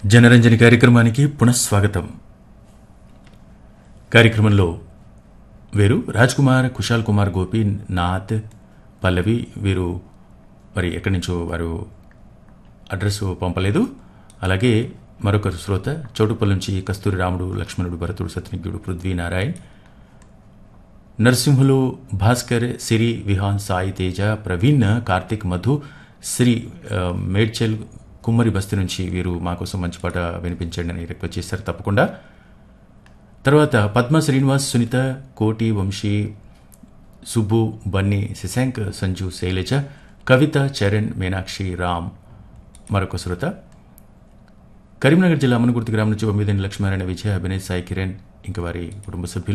జనరంజని కార్యక్రమానికి పునఃస్వాగతం కార్యక్రమంలో వీరు రాజ్ కుమార్ కుశాల్ కుమార్ గోపి నాథ్ పల్లవి వీరు మరి ఎక్కడి నుంచో వారు అడ్రస్ పంపలేదు అలాగే మరొక శ్రోత చౌటుపల్లి నుంచి కస్తూరి రాముడు లక్ష్మణుడు భరతుడు సత్యజ్ఞుడు పృథ్వీ నారాయణ్ నరసింహులు భాస్కర్ సిరి విహాన్ సాయి తేజ ప్రవీణ్ కార్తిక్ మధు శ్రీ ఆ, మేడ్చల్ కుమ్మరి బస్తీ నుంచి వీరు మా కోసం మంచి పాట వినిపించండి అని రిక్వెస్ట్ చేశారు తప్పకుండా తర్వాత పద్మ శ్రీనివాస్ సునీత కోటి వంశీ సుబ్బు బన్నీ శశాంక్ సంజు శైలజ కవిత చరణ్ మీనాక్షి రామ్ మరొక శ్రోత కరీంనగర్ జిల్లా అమనగుర్తి గ్రామం నుంచి బొమ్మిదిని లక్ష్మీనారాయణ విజయ అభినయ్ సాయి కిరణ్ ఇంకా వారి కుటుంబ సభ్యులు